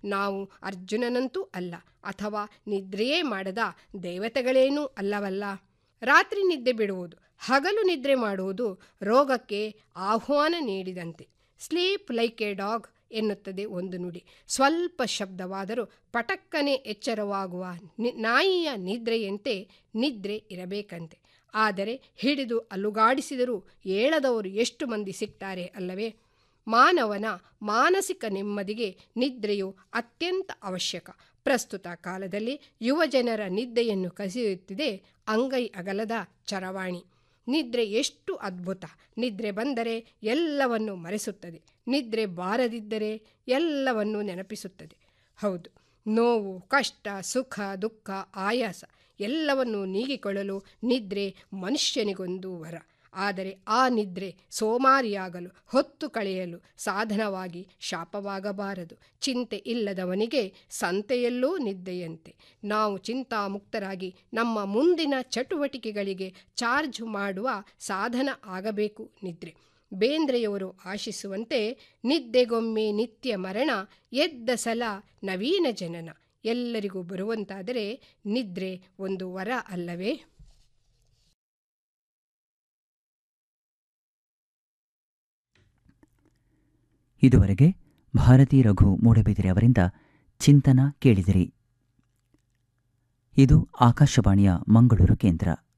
ನಾವು ಅರ್ಜುನನಂತೂ ಅಲ್ಲ ಅಥವಾ ನಿದ್ರೆಯೇ ಮಾಡದ ದೇವತೆಗಳೇನೂ ಅಲ್ಲವಲ್ಲ ರಾತ್ರಿ ನಿದ್ದೆ ಬಿಡುವುದು ಹಗಲು ನಿದ್ರೆ ಮಾಡುವುದು ರೋಗಕ್ಕೆ ಆಹ್ವಾನ ನೀಡಿದಂತೆ ಸ್ಲೀಪ್ ಲೈಕ್ ಎ ಡಾಗ್ ಎನ್ನುತ್ತದೆ ಒಂದು ನುಡಿ ಸ್ವಲ್ಪ ಶಬ್ದವಾದರೂ ಪಟಕ್ಕನೆ ಎಚ್ಚರವಾಗುವ ನಿ ನಾಯಿಯ ನಿದ್ರೆಯಂತೆ ನಿದ್ರೆ ಇರಬೇಕಂತೆ ಆದರೆ ಹಿಡಿದು ಅಲುಗಾಡಿಸಿದರೂ ಏಳದವರು ಎಷ್ಟು ಮಂದಿ ಸಿಗ್ತಾರೆ ಅಲ್ಲವೇ ಮಾನವನ ಮಾನಸಿಕ ನೆಮ್ಮದಿಗೆ ನಿದ್ರೆಯು ಅತ್ಯಂತ ಅವಶ್ಯಕ ಪ್ರಸ್ತುತ ಕಾಲದಲ್ಲಿ ಯುವಜನರ ನಿದ್ದೆಯನ್ನು ಕಸಿಯುತ್ತಿದೆ ಅಂಗೈ ಅಗಲದ ಚರವಾಣಿ ನಿದ್ರೆ ಎಷ್ಟು ಅದ್ಭುತ ನಿದ್ರೆ ಬಂದರೆ ಎಲ್ಲವನ್ನು ಮರೆಸುತ್ತದೆ ನಿದ್ರೆ ಬಾರದಿದ್ದರೆ ಎಲ್ಲವನ್ನು ನೆನಪಿಸುತ್ತದೆ ಹೌದು ನೋವು ಕಷ್ಟ ಸುಖ ದುಃಖ ಆಯಾಸ ಎಲ್ಲವನ್ನು ನೀಗಿಕೊಳ್ಳಲು ನಿದ್ರೆ ಮನುಷ್ಯನಿಗೊಂದು ವರ ಆದರೆ ಆ ನಿದ್ರೆ ಸೋಮಾರಿಯಾಗಲು ಹೊತ್ತು ಕಳೆಯಲು ಸಾಧನವಾಗಿ ಶಾಪವಾಗಬಾರದು ಚಿಂತೆ ಇಲ್ಲದವನಿಗೆ ಸಂತೆಯಲ್ಲೂ ನಿದ್ದೆಯಂತೆ ನಾವು ಚಿಂತಾಮುಕ್ತರಾಗಿ ನಮ್ಮ ಮುಂದಿನ ಚಟುವಟಿಕೆಗಳಿಗೆ ಚಾರ್ಜ್ ಮಾಡುವ ಸಾಧನ ಆಗಬೇಕು ನಿದ್ರೆ ಬೇಂದ್ರೆಯವರು ಆಶಿಸುವಂತೆ ನಿದ್ದೆಗೊಮ್ಮೆ ನಿತ್ಯ ಮರಣ ಎದ್ದ ಸಲ ನವೀನ ಜನನ ಎಲ್ಲರಿಗೂ ಬರುವಂತಾದರೆ ನಿದ್ರೆ ಒಂದು ವರ ಅಲ್ಲವೇ ಇದುವರೆಗೆ ಭಾರತಿ ರಘು ಮೂಡಬಿದಿರೆ ಅವರಿಂದ ಚಿಂತನ ಕೇಳಿದಿರಿ ಇದು ಆಕಾಶವಾಣಿಯ ಮಂಗಳೂರು ಕೇಂದ್ರ